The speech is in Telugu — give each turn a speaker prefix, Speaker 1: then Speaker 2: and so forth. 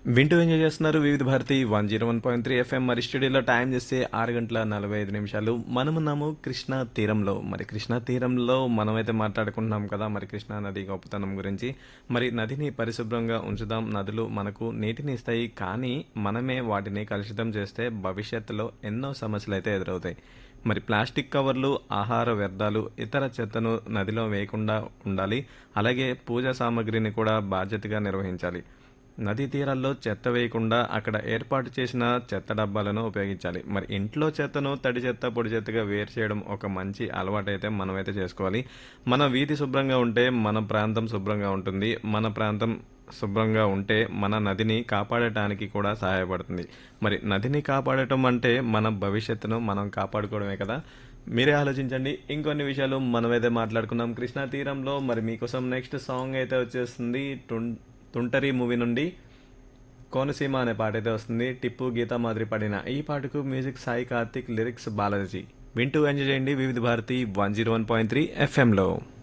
Speaker 1: వింటూ ఎంజాయ్ చేస్తున్నారు Vividh Bharati one zero one point three FM మరి స్టూడియోలో టైం చేస్తే ఆరు గంటల నలభై ఐదు నిమిషాలు మనమున్నాము కృష్ణా తీరంలో మరి కృష్ణా తీరంలో మనమైతే మాట్లాడుకుంటున్నాం కదా మరి కృష్ణా నది గొప్పతనం గురించి మరి నదిని పరిశుభ్రంగా ఉంచుదాం నదులు మనకు నీటిని ఇస్తాయి కానీ మనమే వాటిని కలుషితం చేస్తే భవిష్యత్తులో ఎన్నో సమస్యలు అయితే ఎదురవుతాయి మరి ప్లాస్టిక్ కవర్లు ఆహార వ్యర్థాలు ఇతర చెత్తను నదిలో వేయకుండా ఉండాలి అలాగే పూజా సామాగ్రిని కూడా బాధ్యతగా నిర్వహించాలి నదీ తీరాల్లో చెత్త వేయకుండా అక్కడ ఏర్పాటు చేసిన చెత్త డబ్బాలను ఉపయోగించాలి మరి ఇంట్లో చెత్తను తడి చెత్త పొడి చెత్తగా వేరు చేయడం ఒక మంచి అలవాటు అయితే మనమైతే చేసుకోవాలి మన వీధి శుభ్రంగా ఉంటే మన ప్రాంతం శుభ్రంగా ఉంటుంది మన ప్రాంతం శుభ్రంగా ఉంటే మన నదిని కాపాడటానికి కూడా సహాయపడుతుంది మరి నదిని కాపాడటం అంటే మన భవిష్యత్తును మనం కాపాడుకోవడమే కదా మీరే ఆలోచించండి ఇంకొన్ని విషయాలు మనమైతే మాట్లాడుకున్నాం కృష్ణా తీరంలో మరి మీకోసం నెక్స్ట్ సాంగ్ అయితే వచ్చేస్తుంది టున్ తుంటరి మూవీ నుండి కోనసీమ అనే పాట అయితే వస్తుంది టిప్పు గీతా మాదిరి పాడిన ఈ పాటకు మ్యూజిక్ సాయి కార్తిక్ లిరిక్స్ బాలాజీ వింటూ ఎంజాయ్ చేయండి Vividh Bharati one zero one point three ఎఫ్ఎంలో